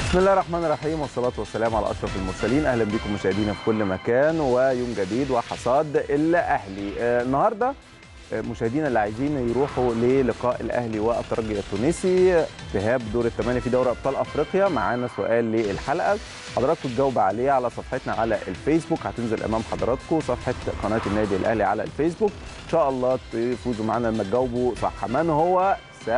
بسم الله الرحمن الرحيم والصلاة والسلام على أشرف المرسلين أهلا بكم مشاهدينا في كل مكان ويوم جديد وحصاد الأهلي آه، النهاردة آه، مشاهدينا اللي عايزين يروحوا للقاء الأهلي والترجي التونسي ذهاب دور الثمانية في دوري أبطال أفريقيا معانا سؤال للحلقة حضراتكم تجاوب عليه على صفحتنا على الفيسبوك هتنزل أمام حضراتكم صفحة قناة النادي الأهلي على الفيسبوك إن شاء الله تفوزوا معانا لما تجاوبوا صح من هو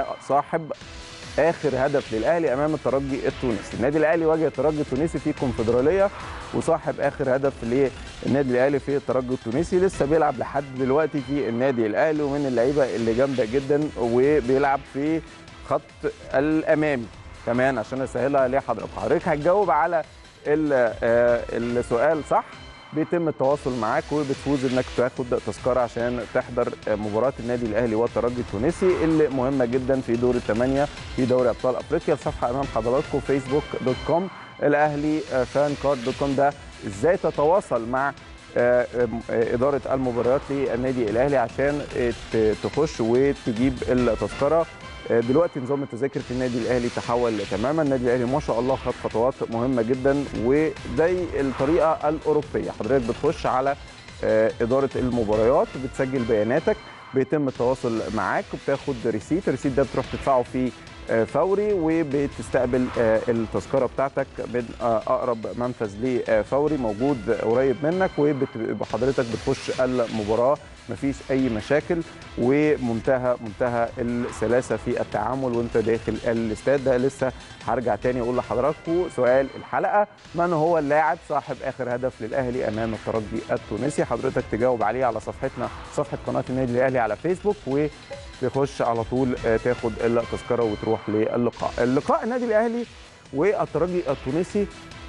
صاحب اخر هدف للاهلي امام الترجي التونسي النادي الاهلي واجه الترجي التونسي في الكونفدراليه وصاحب اخر هدف للنادي الاهلي في الترجي التونسي لسه بيلعب لحد دلوقتي في النادي الاهلي ومن اللعيبه اللي جامده جدا وبيلعب في خط الامامي كمان عشان اسهلها لحضرتك حضرتك هتجاوب على ال- آه، السؤال صح بيتم التواصل معاك وبتفوز انك تاخد تذكره عشان تحضر مباراه النادي الاهلي والترجي التونسي اللي مهمه جدا في دور الثمانيه في دوري ابطال افريقيا الصفحه امام حضراتكم فيسبوك دوت كوم الاهلي فان كارد دوت كوم ده ازاي تتواصل مع آه، آه، اداره المباريات للنادي الاهلي عشان آه، ت- تخش وتجيب التذكره آه، دلوقتي نظام التذاكر في النادي الاهلي تحول تماما النادي الاهلي ما شاء الله خد خطوات مهمه جدا وزي الطريقه الاوروبيه حضرتك بتخش على آه، اداره المباريات بتسجل بياناتك بيتم التواصل معاك وبتاخد ريسيت الريسيت ده بتروح تدفعه في آه، فوري وبتستقبل آه، التذكره بتاعتك من آه، اقرب منفذ لفوري موجود قريب منك وحضرتك بتخش المباراه مفيش اي مشاكل ومنتهى منتهى السلاسه في التعامل وانت داخل الاستاد ده لسه هرجع تاني اقول لحضراتكم سؤال الحلقه من هو اللاعب صاحب اخر هدف للاهلي امام الترجي التونسي حضرتك تجاوب عليه على صفحتنا صفحه قناه النادي الاهلي على فيسبوك وتخش على طول آه، تاخد التذكره وتروح للقاء اللقاء النادي الاهلي والترجي التونسي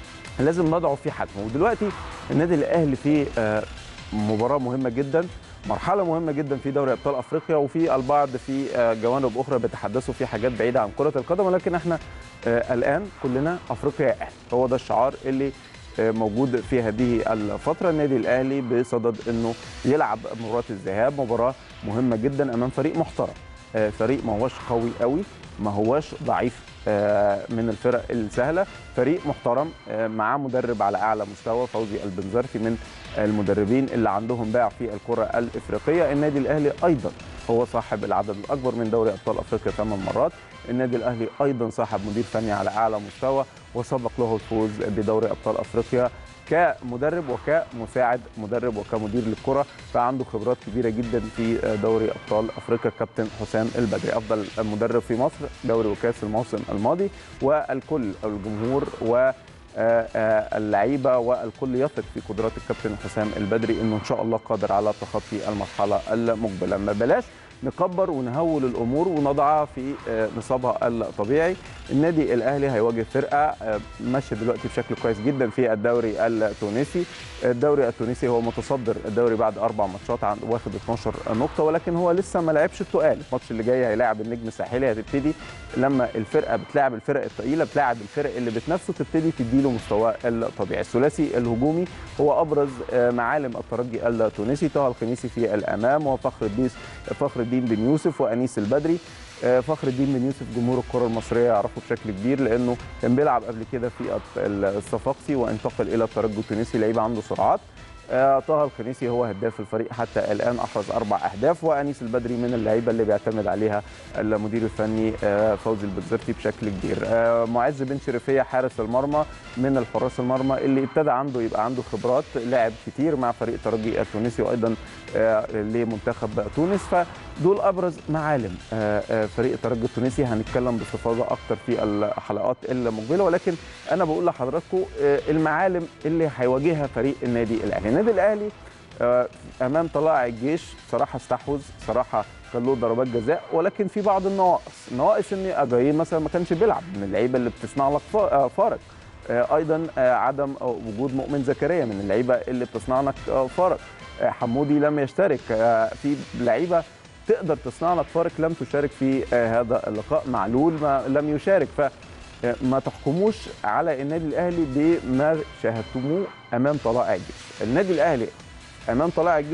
لازم نضعه في حجمه ودلوقتي النادي الاهلي في آه، مباراه مهمه جدا مرحلة مهمة جدا في دوري أبطال أفريقيا وفي البعض في آه، جوانب أخرى بيتحدثوا في حاجات بعيدة عن كرة القدم ولكن احنا آه، الآن كلنا أفريقيا يا أهلي هو ده الشعار اللي آه، موجود في هذه الفترة النادي الأهلي بصدد أنه يلعب مباراة الذهاب مباراة مهمة جدا أمام فريق محترم آه، فريق ما هوش قوي قوي ما هوش ضعيف آه، من الفرق السهلة فريق محترم آه، معاه مدرب على أعلى مستوى فوزي البنزرتي من المدربين اللي عندهم باع في الكرة الإفريقية النادي الأهلي أيضا هو صاحب العدد الأكبر من دوري أبطال أفريقيا ثمان مرات النادي الأهلي أيضا صاحب مدير فني على أعلى مستوى وسبق له الفوز بدوري أبطال أفريقيا كمدرب وكمساعد مدرب وكمدير للكرة فعنده خبرات كبيرة جدا في دوري أبطال أفريقيا كابتن حسام البدري أفضل مدرب في مصر دوري وكاس الموسم الماضي والكل الجمهور و آه، آه، اللعيبه والكل يثق في قدرات الكابتن حسام البدري انه ان شاء الله قادر على تخطي المرحله المقبله ما بلاش نكبر ونهول الامور ونضعها في آه، نصابها الطبيعي النادي الاهلي هيواجه فرقه آه، ماشيه دلوقتي بشكل كويس جدا في الدوري التونسي الدوري التونسي هو متصدر الدوري بعد اربع ماتشات عن واخد 12 نقطه ولكن هو لسه ما لعبش التقال الماتش اللي جاي هيلاعب النجم الساحلي هتبتدي لما الفرقه بتلاعب الفرق الثقيله بتلاعب الفرق اللي بتنافسه تبتدي تديله مستواه الطبيعي الثلاثي الهجومي هو ابرز آه، معالم الترجي التونسي طه الخميسي في الامام وفخر الدين فخر الدين بن يوسف وانيس البدري آه، فخر الدين بن يوسف جمهور الكره المصريه يعرفه بشكل كبير لانه كان بيلعب قبل كده في الصفاقسي وانتقل الى الترجي التونسي لعيب عنده سرعات آه، طه الخنيسي هو هداف الفريق حتى الان احرز اربع اهداف وانيس البدري من اللعيبه اللي بيعتمد عليها المدير الفني آه، فوزي البزرتي بشكل كبير آه، معز بن شريفيه حارس المرمى من الحراس المرمى اللي ابتدى عنده يبقى عنده خبرات لعب كتير مع فريق الترجي التونسي وايضا آه، لمنتخب تونس فدول ابرز معالم آه، آه، فريق الترجي التونسي هنتكلم باستفاضه اكتر في الحلقات المقبله ولكن انا بقول لحضراتكم آه، المعالم اللي هيواجهها فريق النادي الاهلي النادي الاهلي آه، امام طلائع الجيش صراحه استحوذ صراحه كان له ضربات جزاء ولكن في بعض النواقص النواقص ان اجاييه مثلا ما كانش بيلعب من اللعيبه اللي بتصنع لك فا- آه، فارق آه، ايضا آه، عدم آه، وجود مؤمن زكريا من اللعيبه اللي بتصنع لك آه، فارق آه، حمودي لم يشترك آه، في لعيبه تقدر تصنع لك فارق لم تشارك في آه، هذا اللقاء معلول ما لم يشارك ف آه، ما تحكموش على النادي الاهلي بما شاهدتموه امام طلائع الجيش النادي الاهلي امام طلائع الجيش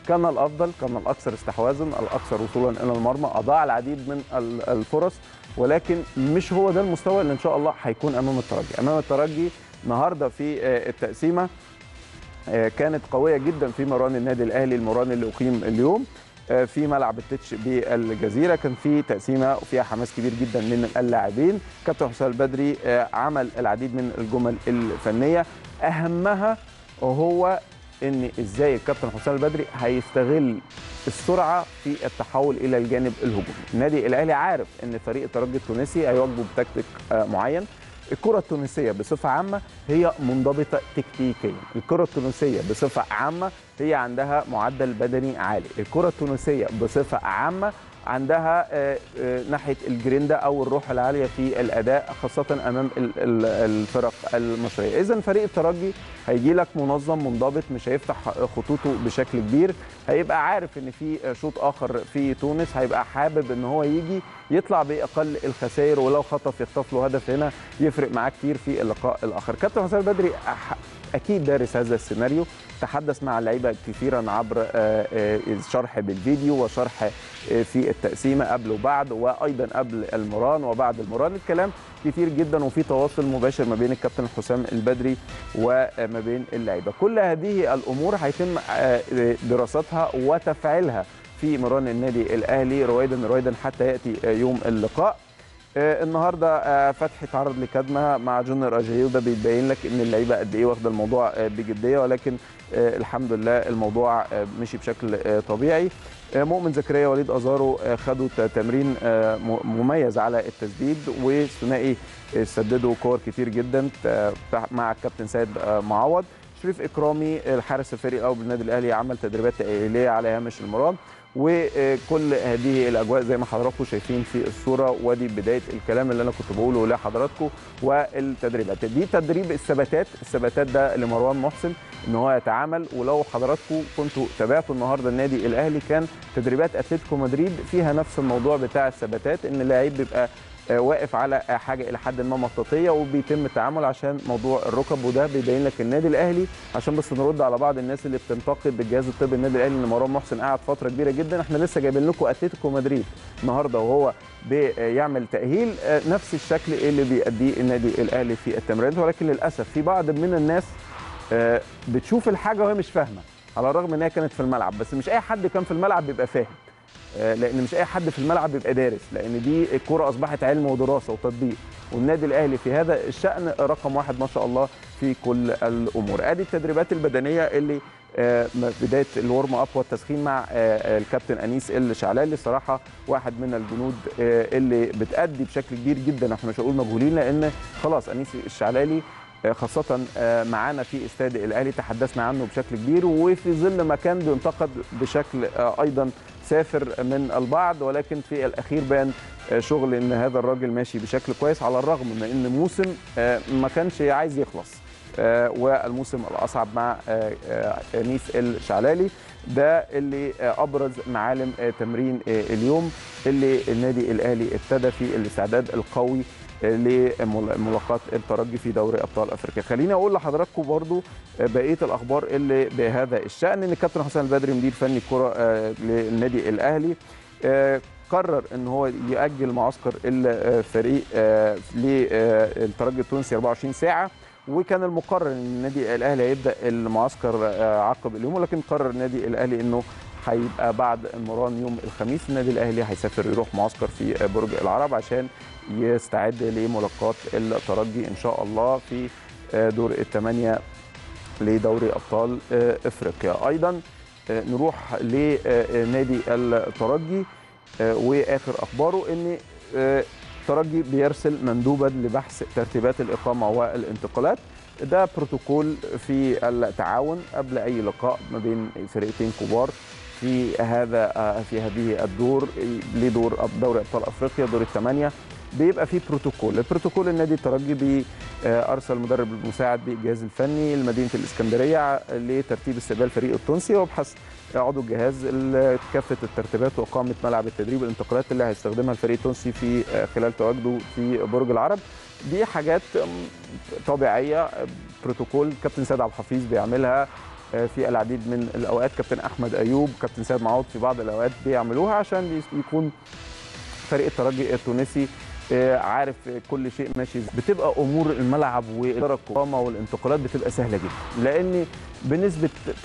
كان الافضل كان الاكثر استحواذا الاكثر وصولا الى المرمى اضاع العديد من ال- الفرص ولكن مش هو ده المستوى اللي ان شاء الله هيكون امام الترجي امام الترجي النهارده في آه، التقسيمه آه، كانت قويه جدا في مران النادي الاهلي المران اللي اقيم اليوم آه، في ملعب التتش بالجزيره كان في تقسيمه وفيها حماس كبير جدا من اللاعبين كابتن حسام البدري آه، عمل العديد من الجمل الفنيه اهمها هو ان ازاي الكابتن حسام البدري هيستغل السرعه في التحول الى الجانب الهجومي النادي الاهلي عارف ان فريق الترجي التونسي هيواجهه بتكتيك آه، معين الكرة التونسية بصفة عامة هي منضبطة تكتيكيا الكرة التونسية بصفة عامة هي عندها معدل بدني عالي الكرة التونسية بصفة عامة عندها آه، آه، ناحية الجريندا أو الروح العالية في الأداء خاصة أمام ال- ال- الفرق المصرية إذا فريق الترجي هيجي لك منظم منضبط مش هيفتح خطوطه بشكل كبير هيبقى عارف ان في شوط اخر في تونس هيبقى حابب ان هو يجي يطلع باقل الخسائر ولو خطف يخطف له هدف هنا يفرق معاه كتير في اللقاء الاخر كابتن حسام البدري أح- اكيد دارس هذا السيناريو تحدث مع اللعيبه كثيرا عبر آه، آه، الشرح بالفيديو وشرح آه، في التقسيمه قبل وبعد وايضا قبل المران وبعد المران الكلام كتير جدا وفي تواصل مباشر ما بين الكابتن حسام البدري وما بين اللعيبه كل هذه الامور هيتم آه، دراستها وتفعيلها في مران النادي الاهلي رويدا رويدا حتى ياتي آه، يوم اللقاء آه، النهارده آه، فتحي تعرض لكدمه مع جونيور اجايو ده بيبين لك ان اللعيبه قد ايه واخده الموضوع آه، بجديه ولكن آه، الحمد لله الموضوع آه، مشي بشكل آه، طبيعي آه، مؤمن زكريا وليد ازارو آه، خدوا ت- تمرين آه، م- مميز على التسديد وثنائي آه، سددوا كور كتير جدا آه، مع الكابتن سيد آه، معوض شريف اكرامي الحارس الفريق الاول بالنادي الاهلي عمل تدريبات تاهيليه على هامش المران وكل هذه الاجواء زي ما حضراتكم شايفين في الصوره ودي بدايه الكلام اللي انا كنت بقوله لحضراتكم والتدريبات دي تدريب الثباتات الثباتات ده لمروان محسن ان هو يتعامل ولو حضراتكم كنتوا تابعتوا النهارده النادي الاهلي كان تدريبات اتلتيكو مدريد فيها نفس الموضوع بتاع الثباتات ان اللعيب بيبقى آه، واقف على آه، حاجه الى حد ما مطاطيه وبيتم التعامل عشان موضوع الركب وده بيبين لك النادي الاهلي عشان بس نرد على بعض الناس اللي بتنتقد بالجهاز الطبي النادي الاهلي ان مروان محسن قعد فتره كبيره جدا احنا لسه جايبين لكم اتلتيكو مدريد النهارده وهو بيعمل تاهيل آه، نفس الشكل اللي بيأديه النادي الاهلي في التمرينات ولكن للاسف في بعض من الناس آه، بتشوف الحاجه وهي مش فاهمه على الرغم ان هي كانت في الملعب بس مش اي حد كان في الملعب بيبقى فاهم آه، لان مش اي حد في الملعب بيبقى دارس لان دي الكوره اصبحت علم ودراسه وتطبيق والنادي الاهلي في هذا الشان رقم واحد ما شاء الله في كل الامور ادي التدريبات البدنيه اللي آه، بدايه الورم اب والتسخين مع آه، الكابتن انيس الشعلالي صراحه واحد من الجنود آه، اللي بتادي بشكل كبير جدا احنا مش هنقول مجهولين لان خلاص انيس الشعلالي آه، خاصة آه، معانا في استاد الأهلي تحدثنا عنه بشكل كبير وفي ظل ما كان بينتقد بشكل آه، أيضا سافر من البعض ولكن في الأخير بان آه، شغل إن هذا الراجل ماشي بشكل كويس على الرغم من إن موسم آه، ما كانش عايز يخلص آه، والموسم الأصعب مع آه، آه، أنيس الشعلالي ده اللي آه، أبرز معالم آه، تمرين آه، اليوم اللي النادي الأهلي ابتدى في الاستعداد القوي لملاقات الترجي في دوري ابطال افريقيا خليني اقول لحضراتكم برضو بقيه الاخبار اللي بهذا الشان ان الكابتن حسام البدري مدير فني الكره آه، للنادي الاهلي آه، قرر ان هو ياجل معسكر الفريق آه، للترجي التونسي 24 ساعه وكان المقرر ان النادي الاهلي هيبدا المعسكر آه، عقب اليوم ولكن قرر النادي الاهلي انه هيبقى بعد المران يوم الخميس النادي الاهلي هيسافر يروح معسكر في برج العرب عشان يستعد لملاقات الترجي ان شاء الله في آه، دور الثمانيه لدوري ابطال آه، افريقيا ايضا آه، نروح لنادي الترجي آه، واخر اخباره ان آه، الترجي بيرسل مندوبا لبحث ترتيبات الاقامه والانتقالات ده بروتوكول في التعاون قبل اي لقاء ما بين فرقتين كبار في هذا آه، في هذه الدور لدور دوري ابطال افريقيا دور الثمانيه بيبقى في بروتوكول البروتوكول النادي الترجي بي آه، ارسل المدرب المساعد بالجهاز الفني لمدينه الاسكندريه لترتيب استقبال الفريق التونسي وابحث عضو الجهاز ال- كافه الترتيبات واقامه ملعب التدريب الانتقالات اللي هيستخدمها الفريق التونسي في آه، خلال تواجده في برج العرب دي حاجات آم، طبيعيه آه، بروتوكول كابتن سيد عبد الحفيظ بيعملها في العديد من الاوقات كابتن احمد ايوب كابتن سيد معوض في بعض الاوقات بيعملوها عشان يكون فريق الترجي التونسي عارف كل شيء ماشي بتبقى امور الملعب واداره القامه والانتقالات بتبقى سهله جدا لان بنسبه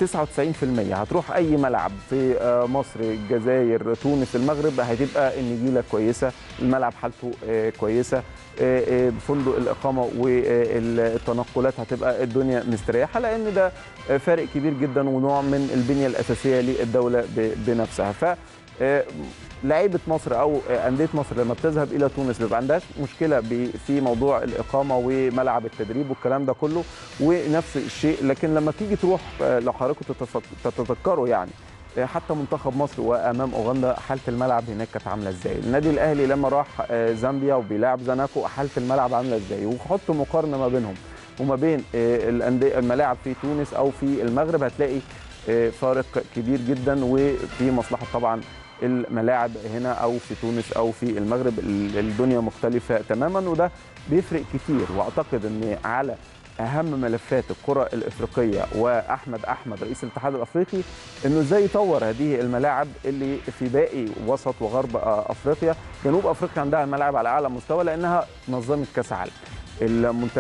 99% هتروح اي ملعب في مصر الجزائر تونس المغرب هتبقى النجيله كويسه الملعب حالته كويسه فندق الاقامه والتنقلات هتبقى الدنيا مستريحه لان ده فارق كبير جدا ونوع من البنيه الاساسيه للدوله بنفسها ف لعيبه مصر او انديه مصر لما بتذهب الى تونس بيبقى عندهاش مشكله في موضوع الاقامه وملعب التدريب والكلام ده كله ونفس الشيء لكن لما تيجي تروح لو حضراتكم تتذكروا يعني حتى منتخب مصر وامام اوغندا حاله الملعب هناك كانت عامله ازاي النادي الاهلي لما راح زامبيا وبيلاعب زناكو حاله الملعب عامله ازاي وحط مقارنه ما بينهم وما بين الانديه الملاعب في تونس او في المغرب هتلاقي فارق كبير جدا وفي مصلحه طبعا الملاعب هنا او في تونس او في المغرب الدنيا مختلفه تماما وده بيفرق كتير واعتقد ان على اهم ملفات الكره الافريقيه واحمد احمد رئيس الاتحاد الافريقي انه ازاي يطور هذه الملاعب اللي في باقي وسط وغرب افريقيا جنوب افريقيا عندها ملاعب على اعلى مستوى لانها نظمت كاس عالم المنت...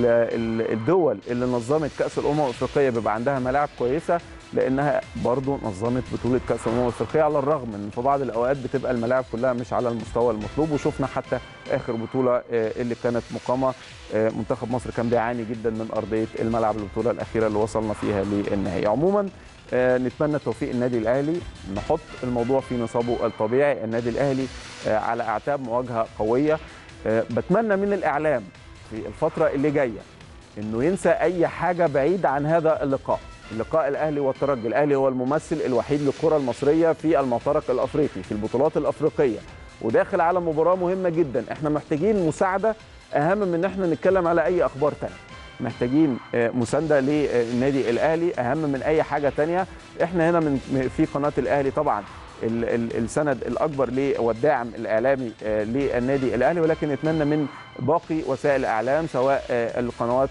الدول اللي نظمت كاس الامم الافريقيه بيبقى عندها ملاعب كويسه لانها برضو نظمت بطوله كاس الامم الافريقيه على الرغم من في بعض الاوقات بتبقى الملاعب كلها مش على المستوى المطلوب وشفنا حتى اخر بطوله اللي كانت مقامه منتخب مصر كان بيعاني جدا من ارضيه الملعب البطوله الاخيره اللي وصلنا فيها للنهائي عموما نتمنى توفيق النادي الاهلي نحط الموضوع في نصابه الطبيعي النادي الاهلي على اعتاب مواجهه قويه بتمنى من الاعلام في الفتره اللي جايه انه ينسى اي حاجه بعيد عن هذا اللقاء اللقاء الاهلي والترجي الاهلي هو الممثل الوحيد للكره المصريه في المعترك الافريقي في البطولات الافريقيه وداخل على مباراه مهمه جدا احنا محتاجين مساعده اهم من ان احنا نتكلم على اي اخبار ثانيه محتاجين مسانده للنادي الاهلي اهم من اي حاجه ثانيه احنا هنا من في قناه الاهلي طبعا السند الاكبر والداعم الاعلامي للنادي الاهلي ولكن نتمنى من باقي وسائل الاعلام سواء القنوات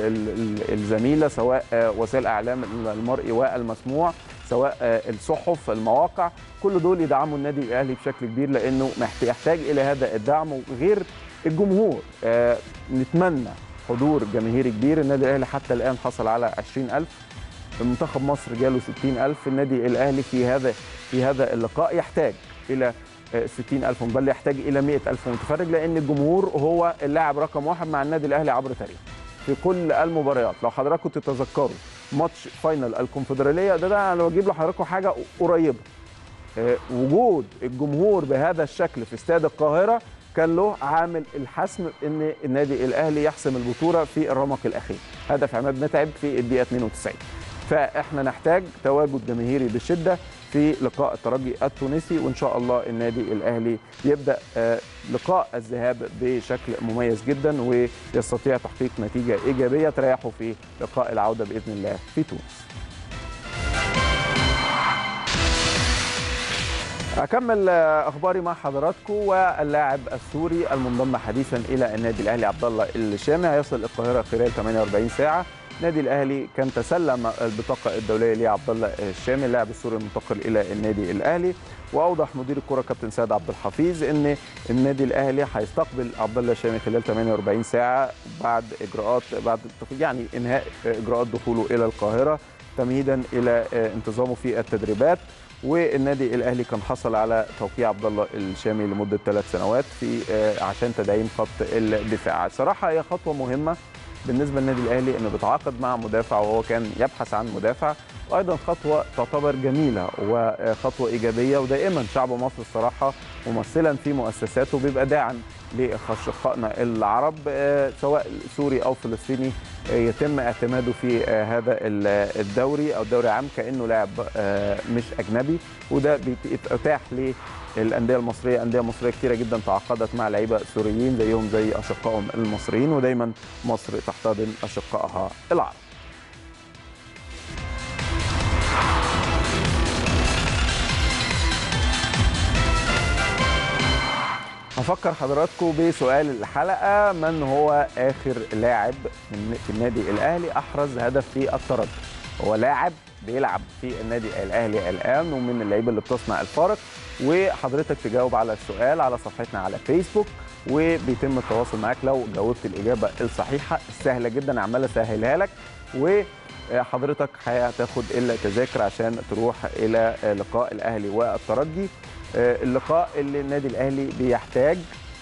الزميله سواء وسائل الاعلام المرئي والمسموع سواء الصحف المواقع كل دول يدعموا النادي الاهلي بشكل كبير لانه يحتاج الى هذا الدعم غير الجمهور نتمنى حضور جماهيري كبير النادي الاهلي حتى الان حصل على 20000 منتخب مصر جاله 60000 النادي الاهلي في هذا في هذا اللقاء يحتاج الى 60000 بل يحتاج الى 100000 متفرج لان الجمهور هو اللاعب رقم واحد مع النادي الاهلي عبر تاريخه في كل المباريات لو حضراتكم تتذكروا ماتش فاينل الكونفدراليه ده ده انا بجيب لحضراتكم حاجه قريبه وجود الجمهور بهذا الشكل في استاد القاهره كان له عامل الحسم ان النادي الاهلي يحسم البطوله في الرمق الاخير هدف عماد متعب في الدقيقه 92 فاحنا نحتاج تواجد جماهيري بشده في لقاء الترجي التونسي وان شاء الله النادي الاهلي يبدا لقاء الذهاب بشكل مميز جدا ويستطيع تحقيق نتيجه ايجابيه تريحه في لقاء العوده باذن الله في تونس. اكمل اخباري مع حضراتكم واللاعب السوري المنضم حديثا الى النادي الاهلي عبد الله الشامي هيصل القاهره خلال 48 ساعه النادي الاهلي كان تسلم البطاقه الدوليه لعبد الله الشامي اللاعب السوري المنتقل الى النادي الاهلي واوضح مدير الكره كابتن سيد عبد الحفيظ ان النادي الاهلي هيستقبل عبد الله الشامي خلال 48 ساعه بعد اجراءات بعد يعني انهاء اجراءات دخوله الى القاهره تمهيدا الى انتظامه في التدريبات والنادي الاهلي كان حصل على توقيع عبد الله الشامي لمده ثلاث سنوات في عشان تدعيم خط الدفاع صراحه هي خطوه مهمه بالنسبه للنادي الاهلي انه بيتعاقد مع مدافع وهو كان يبحث عن مدافع وايضا خطوه تعتبر جميله وخطوه ايجابيه ودائما شعب مصر الصراحه ممثلا في مؤسساته بيبقى داعم لاشقائنا العرب سواء سوري او فلسطيني يتم اعتماده في هذا الدوري او الدوري عام كانه لاعب مش اجنبي وده بيتاح للانديه المصريه انديه مصريه كثيره جدا تعاقدت مع لعيبه سوريين زيهم زي اشقائهم المصريين ودايما مصر تحتضن اشقائها العرب هفكر حضراتكم بسؤال الحلقه من هو اخر لاعب في النادي الاهلي احرز هدف في الترجي هو لاعب بيلعب في النادي الاهلي الان ومن اللعيبه اللي بتصنع الفارق وحضرتك تجاوب على السؤال على صفحتنا على فيسبوك وبيتم التواصل معاك لو جاوبت الاجابه الصحيحه السهله جدا عمال اسهلها لك وحضرتك هتاخد التذاكر عشان تروح الى لقاء الاهلي والترجي اللقاء اللي النادي الاهلي بيحتاج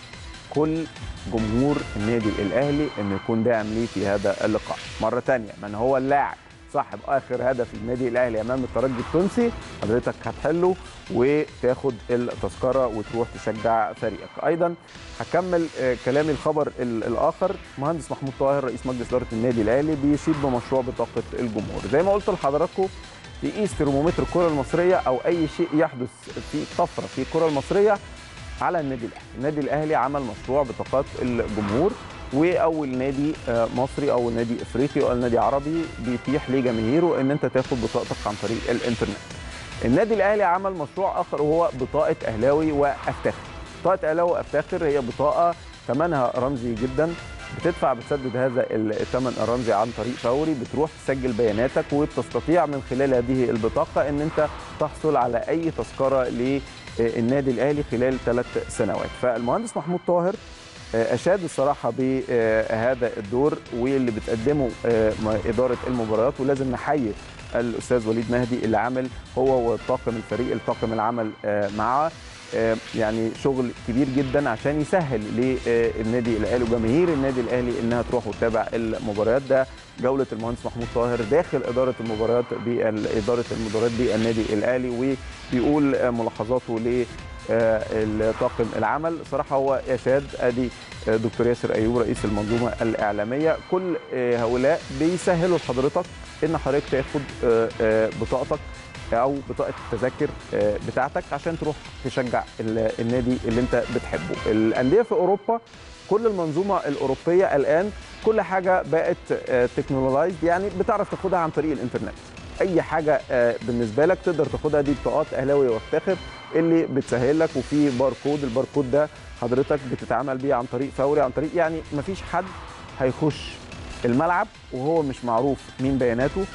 كل جمهور النادي الاهلي انه يكون داعم ليه في هذا اللقاء مره ثانيه من هو اللاعب صاحب اخر هدف للنادي الاهلي امام الترجي التونسي حضرتك هتحله وتاخد التذكره وتروح تشجع فريقك ايضا هكمل كلامي الخبر الاخر مهندس محمود طاهر رئيس مجلس اداره النادي الاهلي بيشيد بمشروع بطاقه الجمهور زي ما قلت لحضراتكم تقيس ترمومتر الكره المصريه او اي شيء يحدث في طفره في الكره المصريه على النادي الاهلي النادي الاهلي عمل مشروع بطاقات الجمهور واول نادي مصري او نادي افريقي او نادي عربي بيتيح لجماهيره ان انت تاخد بطاقتك عن طريق الانترنت النادي الاهلي عمل مشروع اخر وهو بطاقه اهلاوي وافتخر بطاقه اهلاوي وافتخر هي بطاقه ثمنها رمزي جدا بتدفع بتسدد هذا الثمن الرمزي عن طريق فوري بتروح تسجل بياناتك وبتستطيع من خلال هذه البطاقه ان انت تحصل على اي تذكره للنادي الاهلي خلال ثلاث سنوات فالمهندس محمود طاهر اشاد الصراحه بهذا الدور واللي بتقدمه اداره المباريات ولازم نحيي الاستاذ وليد مهدي اللي عامل هو وطاقم الفريق الطاقم العمل معاه يعني شغل كبير جدا عشان يسهل للنادي الاهلي وجماهير النادي الاهلي انها تروح وتتابع المباريات ده جوله المهندس محمود طاهر داخل اداره المباريات باداره المباريات بالنادي الاهلي وبيقول ملاحظاته ل الطاقم العمل صراحه هو يشاد ادي دكتور ياسر ايوب رئيس المنظومه الاعلاميه كل هؤلاء بيسهلوا لحضرتك ان حضرتك تاخد بطاقتك او بطاقه التذاكر بتاعتك عشان تروح تشجع النادي اللي انت بتحبه الانديه في اوروبا كل المنظومه الاوروبيه الان كل حاجه بقت تكنولوجيزد يعني بتعرف تاخدها عن طريق الانترنت اي حاجه بالنسبه لك تقدر تاخدها دي بطاقات اهلاوي وافتخر اللي بتسهل لك وفي باركود الباركود ده حضرتك بتتعامل بيه عن طريق فوري عن طريق يعني مفيش حد هيخش الملعب وهو مش معروف مين بياناته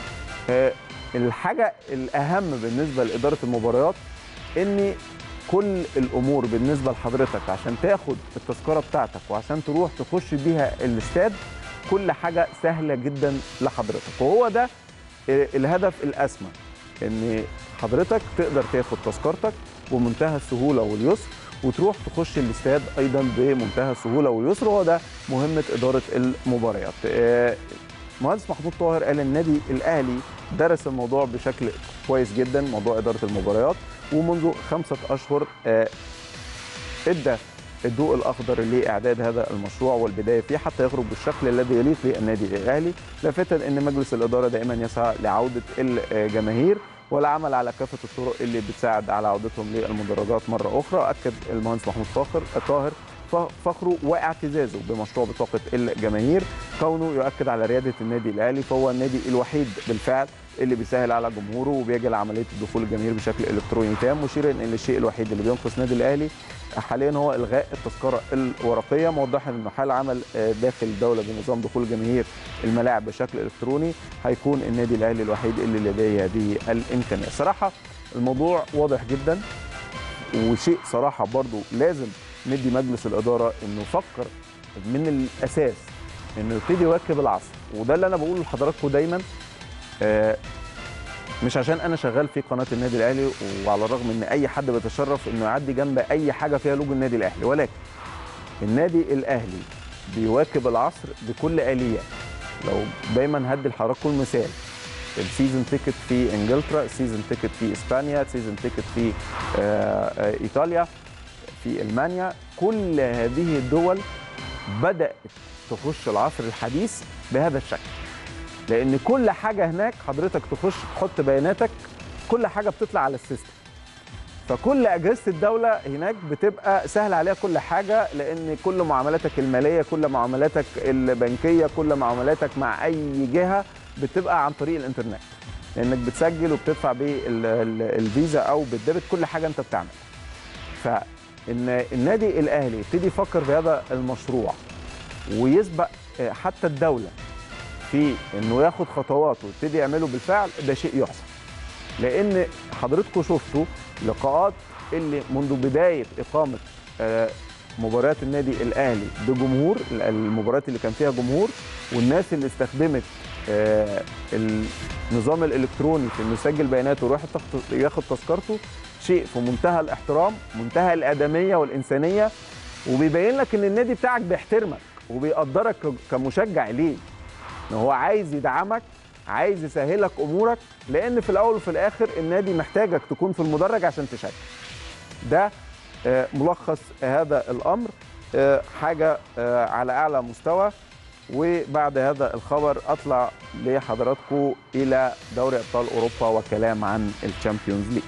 الحاجه الاهم بالنسبه لاداره المباريات ان كل الامور بالنسبه لحضرتك عشان تاخد التذكره بتاعتك وعشان تروح تخش بيها الاستاد كل حاجه سهله جدا لحضرتك وهو ده الهدف الاسمى ان حضرتك تقدر تاخد تذكرتك بمنتهى السهوله واليسر وتروح تخش الاستاد ايضا بمنتهى السهوله واليسر وهو ده مهمه اداره المباريات مهندس محمود طاهر قال النادي الاهلي درس الموضوع بشكل كويس جدا موضوع اداره المباريات ومنذ خمسه اشهر ادى الضوء الاخضر لاعداد هذا المشروع والبدايه فيه حتى يخرج بالشكل الذي يليق بالنادي الاهلي لافتا ان مجلس الاداره دائما يسعى لعوده الجماهير والعمل على كافه الطرق اللي بتساعد على عودتهم للمدرجات مره اخرى اكد المهندس محمود فاخر طاهر فخره واعتزازه بمشروع بطاقه الجماهير كونه يؤكد على رياده النادي الاهلي فهو النادي الوحيد بالفعل اللي بيسهل على جمهوره وبيجعل عمليه الدخول الجماهير بشكل الكتروني تام مشيرا ان الشيء الوحيد اللي بينقص النادي الاهلي حاليا هو الغاء التذكره الورقيه موضحا انه حال عمل داخل الدوله بنظام دخول الجماهير الملاعب بشكل الكتروني هيكون النادي الاهلي الوحيد اللي لديه هذه الامكانيه صراحه الموضوع واضح جدا وشيء صراحه برضو لازم ندي مجلس الاداره انه فكر من الاساس انه يبتدي يواكب العصر وده اللي انا بقوله لحضراتكم دايما آه مش عشان انا شغال في قناه النادي الاهلي وعلى الرغم ان اي حد بيتشرف انه يعدي جنب اي حاجه فيها لوجو النادي الاهلي ولكن النادي الاهلي بيواكب العصر بكل اليات لو دايما هدي لحضراتكم مثال السيزون تيكت في انجلترا السيزون تيكت في اسبانيا السيزون تيكت في آه ايطاليا في المانيا كل هذه الدول بدات تخش العصر الحديث بهذا الشكل لان كل حاجه هناك حضرتك تخش تحط بياناتك كل حاجه بتطلع على السيستم فكل اجهزه الدوله هناك بتبقى سهل عليها كل حاجه لان كل معاملاتك الماليه كل معاملاتك البنكيه كل معاملاتك مع اي جهه بتبقى عن طريق الانترنت لانك بتسجل وبتدفع بالفيزا او بالديبت كل حاجه انت بتعملها فان النادي الاهلي يبتدي يفكر في هذا المشروع ويسبق حتى الدوله في انه ياخد خطوات ويبتدي يعمله بالفعل ده شيء يحسن لان حضرتكم شفتوا لقاءات اللي منذ بدايه اقامه آه، مباريات النادي الاهلي بجمهور المباريات اللي كان فيها جمهور والناس اللي استخدمت آه، النظام الالكتروني في انه يسجل بياناته ويروح يتخ- ياخد تذكرته شيء في منتهى الاحترام منتهى الادميه والانسانيه وبيبين لك ان النادي بتاعك بيحترمك وبيقدرك ك- كمشجع ليه ان هو عايز يدعمك عايز يسهلك امورك لان في الاول وفي الاخر النادي محتاجك تكون في المدرج عشان تشجع ده آه، ملخص هذا الامر آه، حاجه آه، على اعلى مستوى وبعد هذا الخبر اطلع لحضراتكم الى دوري ابطال اوروبا وكلام عن الشامبيونز ليج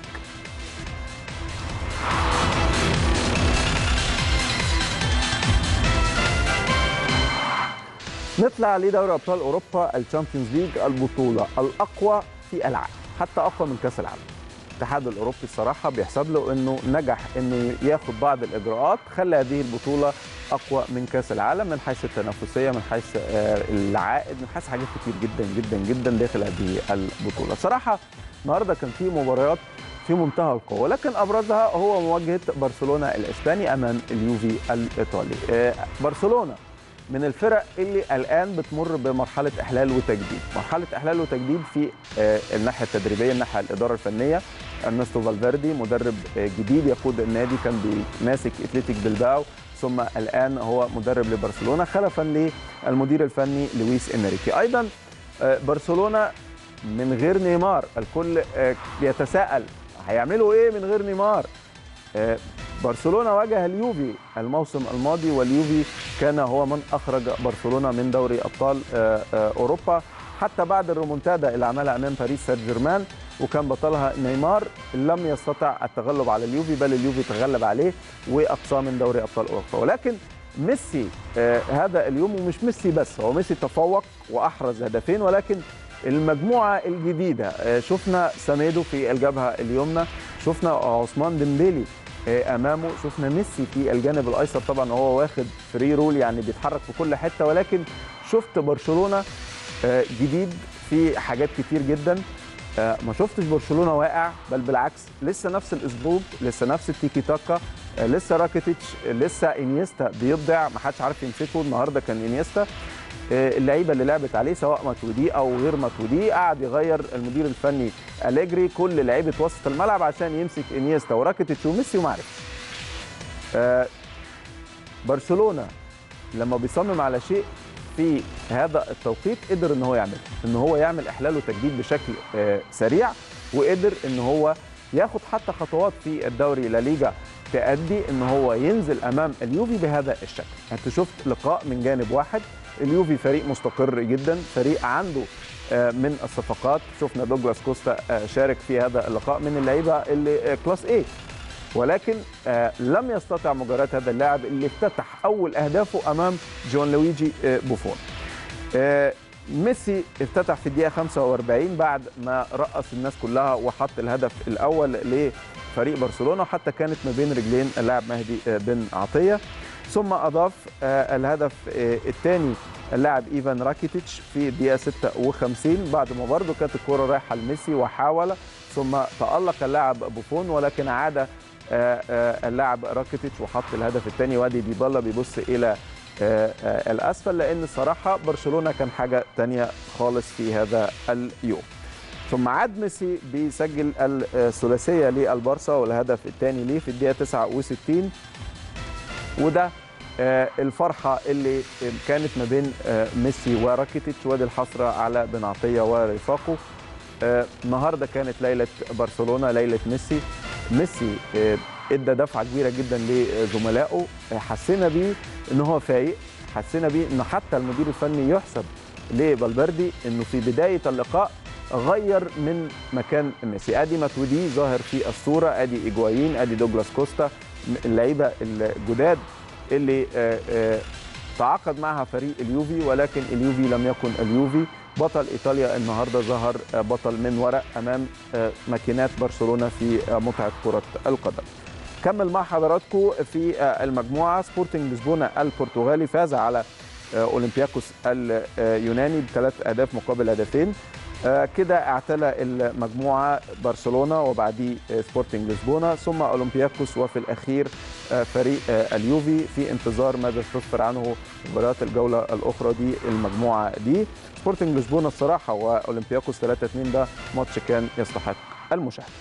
نطلع لدوري ابطال اوروبا الشامبيونز ليج البطوله الاقوى في العالم حتى اقوى من كاس العالم الاتحاد الاوروبي الصراحه بيحسب له انه نجح انه ياخد بعض الاجراءات خلى هذه البطوله اقوى من كاس العالم من حيث التنافسيه من حيث آه، العائد من حيث حاجات كتير جدا جدا جدا داخل هذه البطوله صراحه النهارده كان في مباريات في منتهى القوه لكن ابرزها هو مواجهه برشلونه الاسباني امام اليوفي الايطالي آه، برشلونه من الفرق اللي الان بتمر بمرحله احلال وتجديد مرحله احلال وتجديد في آه، الناحيه التدريبيه الناحيه الاداره الفنيه ارنستو فالفيردي مدرب آه، جديد يقود النادي كان ماسك اتلتيك بلباو ثم الان هو مدرب لبرشلونه خلفا للمدير الفني لويس انريكي ايضا آه، برشلونه من غير نيمار الكل آه، يتساءل هيعملوا ايه من غير نيمار آه، برشلونه واجه اليوفي الموسم الماضي واليوفي كان هو من اخرج برشلونه من دوري ابطال آه، آه، اوروبا حتى بعد الريمونتادا اللي عملها امام باريس سان جيرمان وكان بطلها نيمار لم يستطع التغلب على اليوفي بل اليوفي تغلب عليه واقصاه من دوري ابطال اوروبا ولكن ميسي آه، هذا اليوم ومش ميسي بس هو ميسي تفوق واحرز هدفين ولكن المجموعه الجديده آه، شفنا ساميدو في الجبهه اليمنى شفنا عثمان ديمبيلي آه، امامه شفنا ميسي في الجانب الايسر طبعا هو واخد فري رول يعني بيتحرك في كل حته ولكن شفت برشلونه آه، جديد في حاجات كتير جدا آه، ما شفتش برشلونه واقع بل بالعكس لسه نفس الاسلوب لسه نفس التيكي تاكا آه، لسه راكيتيتش آه، لسه انيستا بيبدع ما حدش عارف يمسكه النهارده كان انيستا آه، اللعيبه اللي لعبت عليه سواء ماتودي او غير ماتودي قعد يغير المدير الفني اليجري كل لعيبه وسط الملعب عشان يمسك انيستا وراكيتيتش وميسي وما عرفش آه، برشلونه لما بيصمم على شيء في هذا التوقيت قدر ان هو يعمل ان هو يعمل احلال وتجديد بشكل آه، سريع وقدر ان هو ياخد حتى خطوات في الدوري لا ليجا تأدي ان هو ينزل امام اليوفي بهذا الشكل انت شفت لقاء من جانب واحد اليوفي فريق مستقر جدا فريق عنده آه، من الصفقات شفنا دوجلاس كوستا آه، شارك في هذا اللقاء من اللعيبه اللي آه، كلاس ايه ولكن آه، لم يستطع مجاراة هذا اللاعب اللي افتتح اول اهدافه امام جون لويجي آه، بوفون آه، ميسي افتتح في الدقيقه 45 بعد ما رقص الناس كلها وحط الهدف الاول لفريق برشلونه وحتى كانت ما بين رجلين اللاعب مهدي آه، بن عطيه ثم اضاف آه، الهدف آه، الثاني اللاعب ايفان راكيتيتش في الدقيقه 56 بعد ما برضه كانت الكره رايحه لميسي وحاول ثم تالق اللاعب بوفون ولكن عاد آه، آه، اللاعب راكيتيتش وحط الهدف الثاني وادي ديبالا بيبص الى آه، آه، الاسفل لان الصراحه برشلونه كان حاجه تانية خالص في هذا اليوم ثم عاد ميسي بيسجل الثلاثيه للبارسا والهدف الثاني ليه في الدقيقه 69 وده آه، الفرحه اللي كانت ما بين آه، ميسي وراكيتيتش وادي الحسره على بن عطيه ورفاقه آه، النهارده كانت ليله برشلونه ليله ميسي ميسي آه، ادى دفعه كبيره جدا لزملائه آه، حسينا بيه ان هو فايق حسينا بيه ان حتى المدير الفني يحسب لبالبردي انه في بدايه اللقاء غير من مكان ميسي ادي ماتودي ظاهر في الصوره ادي ايجوايين ادي دوجلاس كوستا اللعيبه الجداد اللي آه، آه، تعاقد معها فريق اليوفي ولكن اليوفي لم يكن اليوفي بطل ايطاليا النهارده ظهر آه، بطل من ورق امام آه، ماكينات برشلونه في آه، متعه كره القدم كمل مع حضراتكم في آه، المجموعه سبورتنج لشبونه البرتغالي فاز على اولمبياكوس اليوناني بثلاث اهداف مقابل هدفين كده اعتلى المجموعه برشلونه وبعديه سبورتنج لشبونه ثم اولمبياكوس وفي الاخير فريق اليوفي في انتظار ماذا تصفر عنه مباريات الجوله الاخرى دي المجموعه دي سبورتنج لشبونه الصراحه واولمبياكوس 3 2 ده ماتش كان يستحق المشاهده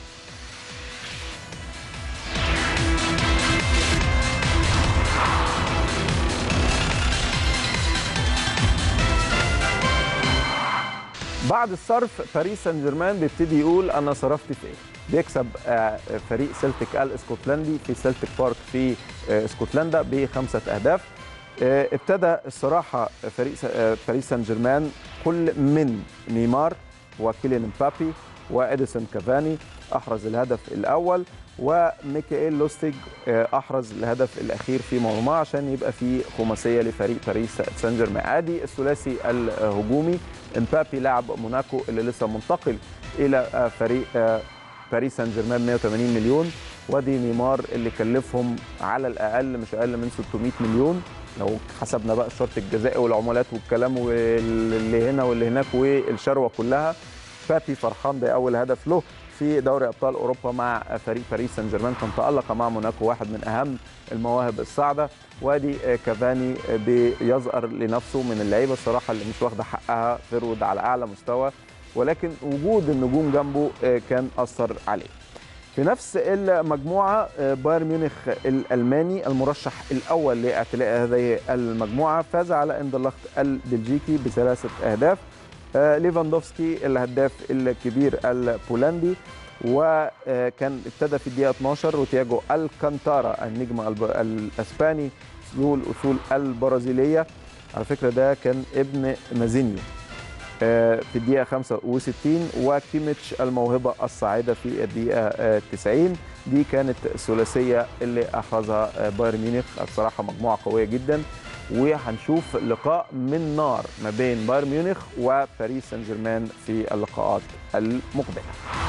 بعد الصرف باريس سان جيرمان بيبتدي يقول انا صرفت في ايه بيكسب فريق سلتيك الاسكتلندي في سلتيك بارك في اسكتلندا بخمسه اهداف ابتدى الصراحه فريق باريس سان جيرمان كل من نيمار وكيليان مبابي واديسون كافاني احرز الهدف الاول وميكائيل لوستيج احرز الهدف الاخير في مرمى عشان يبقى في خماسيه لفريق باريس سان جيرمان ادي الثلاثي الهجومي امبابي لاعب موناكو اللي لسه منتقل الى فريق باريس سان جيرمان 180 مليون وادي نيمار اللي كلفهم على الاقل مش اقل من 600 مليون لو حسبنا بقى الشرط الجزائي والعمولات والكلام واللي هنا واللي هناك والشروه كلها بابي فرحان باول هدف له في دوري ابطال اوروبا مع فريق باريس سان جيرمان كان تالق مع موناكو واحد من اهم المواهب الصاعده وادي كافاني بيظهر لنفسه من اللعيبه الصراحه اللي مش واخده حقها فرود على اعلى مستوى ولكن وجود النجوم جنبه كان اثر عليه في نفس المجموعه بايرن ميونخ الالماني المرشح الاول لاعتلاء هذه المجموعه فاز على اندرلخت البلجيكي بثلاثه اهداف ليفاندوفسكي الهداف الكبير البولندي وكان ابتدى في الدقيقه 12 وتياجو الكانتارا النجم الاسباني ذو الاصول البرازيليه على فكره ده كان ابن مازينيو في الدقيقه 65 وكيميتش الموهبه الصاعده في الدقيقه 90 دي كانت الثلاثيه اللي احرزها بايرن ميونخ الصراحه مجموعه قويه جدا وهنشوف لقاء من نار ما بين بايرن ميونخ وباريس سان جيرمان في اللقاءات المقبله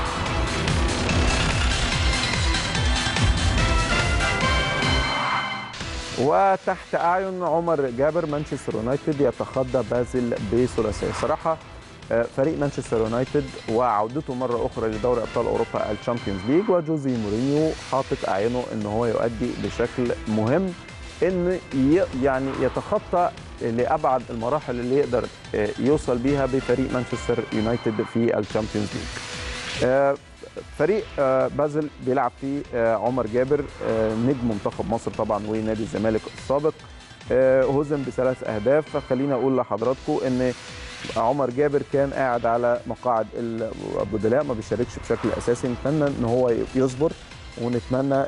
وتحت اعين عمر جابر مانشستر يونايتد يتخطى بازل بثلاثيه صراحه فريق مانشستر يونايتد وعودته مره اخرى لدوري ابطال اوروبا الشامبيونز ليج وجوزي مورينيو حاطط اعينه ان هو يؤدي بشكل مهم ان يعني يتخطى لابعد المراحل اللي يقدر يوصل بيها بفريق مانشستر يونايتد في الشامبيونز ليج فريق بازل بيلعب فيه عمر جابر نجم منتخب مصر طبعا ونادي الزمالك السابق هزم بثلاث اهداف فخليني اقول لحضراتكم ان عمر جابر كان قاعد على مقاعد البدلاء ما بيشاركش بشكل اساسي نتمنى ان هو يصبر ونتمنى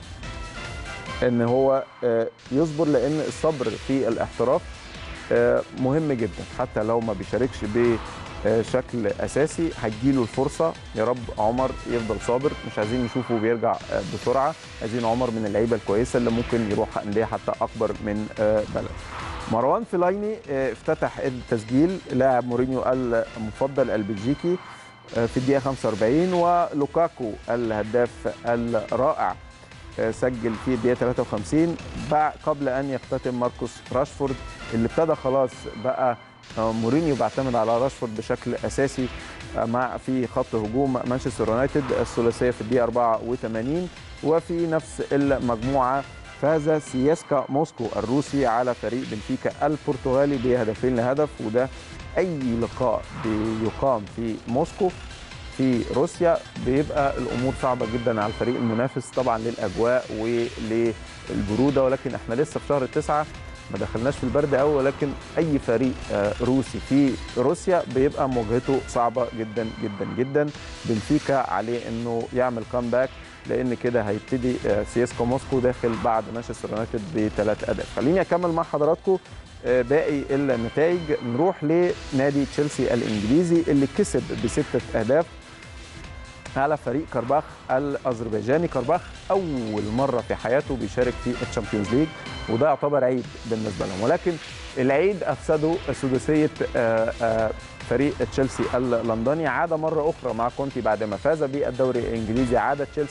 ان هو يصبر لان الصبر في الاحتراف مهم جدا حتى لو ما بيشاركش بشكل اساسي هتجيله الفرصه يا رب عمر يفضل صابر مش عايزين نشوفه بيرجع بسرعه عايزين عمر من اللعيبه الكويسه اللي ممكن يروح انديه حتى اكبر من بلد مروان فيلايني افتتح التسجيل لاعب مورينيو المفضل البلجيكي في الدقيقه 45 ولوكاكو الهداف الرائع سجل في الدقيقه 53 قبل ان يختتم ماركوس راشفورد اللي ابتدى خلاص بقى مورينيو بيعتمد على راشفورد بشكل اساسي مع في خط هجوم مانشستر يونايتد الثلاثيه في الدقيقه 84 وفي نفس المجموعه فاز سياسكا موسكو الروسي على فريق بنفيكا البرتغالي بهدفين لهدف وده اي لقاء بيقام في موسكو في روسيا بيبقى الامور صعبه جدا على الفريق المنافس طبعا للاجواء وللبروده ولكن احنا لسه في شهر التسعه ما دخلناش في البرد قوي ولكن اي فريق روسي في روسيا بيبقى مواجهته صعبه جدا جدا جدا بنفيكا عليه انه يعمل كامباك لان كده هيبتدي سياسكا موسكو داخل بعد مانشستر يونايتد بثلاث اهداف خليني اكمل مع حضراتكم باقي النتائج نروح لنادي تشيلسي الانجليزي اللي كسب بسته اهداف على فريق كرباخ الاذربيجاني كرباخ اول مره في حياته بيشارك في الشامبيونز ليج وده يعتبر عيد بالنسبه لهم ولكن العيد افسده سداسيه فريق تشيلسي اللندني عاد مره اخرى مع كونتي بعد ما فاز بالدوري الانجليزي عاد تشيلسي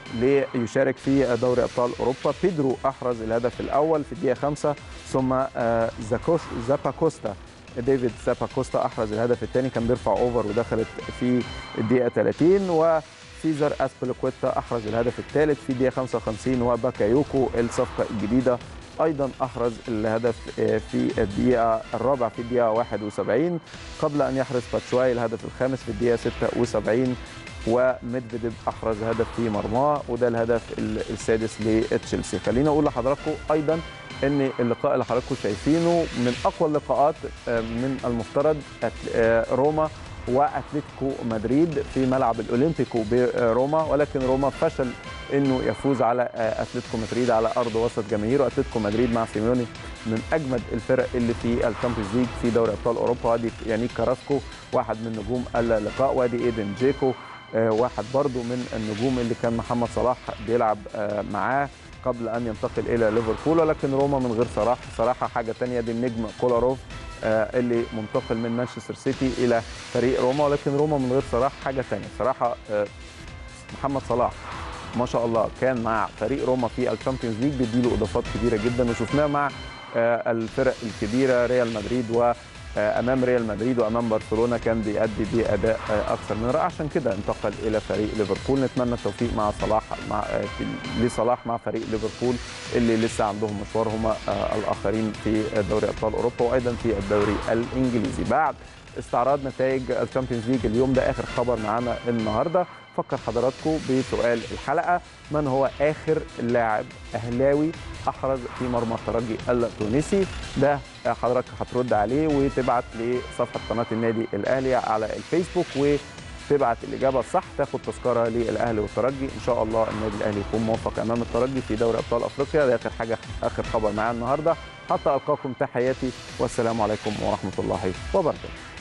ليشارك في دوري ابطال اوروبا بيدرو احرز الهدف الاول في الدقيقه 5 ثم آه، زاكوس زاباكوستا ديفيد زاباكوستا احرز الهدف الثاني كان بيرفع اوفر ودخلت في الدقيقه 30 وسيزر اسبلوكويتا احرز الهدف الثالث في الدقيقه 55 وباكايوكو الصفقه الجديده ايضا احرز الهدف آه، في الدقيقه الرابع في الدقيقه 71 قبل ان يحرز باتشواي الهدف الخامس في الدقيقه 76 وميدفيديف احرز هدف في مرماه وده الهدف ال- السادس لتشيلسي خليني اقول لحضراتكم ايضا ان اللقاء اللي حضراتكم شايفينه من اقوى اللقاءات آه، من المفترض أت- آه، روما واتلتيكو مدريد في ملعب الاولمبيكو بروما ولكن روما فشل انه يفوز على آه، اتلتيكو مدريد على ارض وسط جماهير واتلتيكو مدريد مع سيميوني من اجمد الفرق اللي في الشامبيونز ليج في دوري ابطال اوروبا وادي يانيك كاراسكو واحد من نجوم اللقاء وادي ايدن جيكو آه، واحد برضو من النجوم اللي كان محمد صلاح بيلعب آه، معاه قبل ان ينتقل الى ليفربول ولكن روما من غير صلاح صراحه حاجه تانية دي النجم كولاروف آه، اللي منتقل من مانشستر سيتي الى فريق روما ولكن روما من غير صلاح حاجه تانية صراحه آه، محمد صلاح ما شاء الله كان مع فريق روما في الشامبيونز ليج بيديله اضافات كبيره جدا وشفناه مع آه، الفرق الكبيره ريال مدريد و آه، امام ريال مدريد وامام برشلونه كان بيأدي باداء آه، اكثر من رائع عشان كده انتقل الى فريق ليفربول نتمنى التوفيق مع صلاح مع آه، في- لصلاح مع فريق ليفربول اللي لسه عندهم مشوار هم آه، الاخرين في دوري ابطال اوروبا وايضا في الدوري الانجليزي بعد استعراض نتائج الشامبيونز ليج اليوم ده اخر خبر معانا النهارده فكر حضراتكم بسؤال الحلقه من هو اخر لاعب اهلاوي احرز في مرمى الترجي التونسي ده حضرتك هترد عليه وتبعت لصفحه قناه النادي الاهلي على الفيسبوك وتبعت الاجابه الصح تاخد تذكره للاهلي والترجي ان شاء الله النادي الاهلي يكون موفق امام الترجي في دوري ابطال افريقيا ده اخر حاجه اخر خبر معانا النهارده حتى القاكم تحياتي والسلام عليكم ورحمه الله وبركاته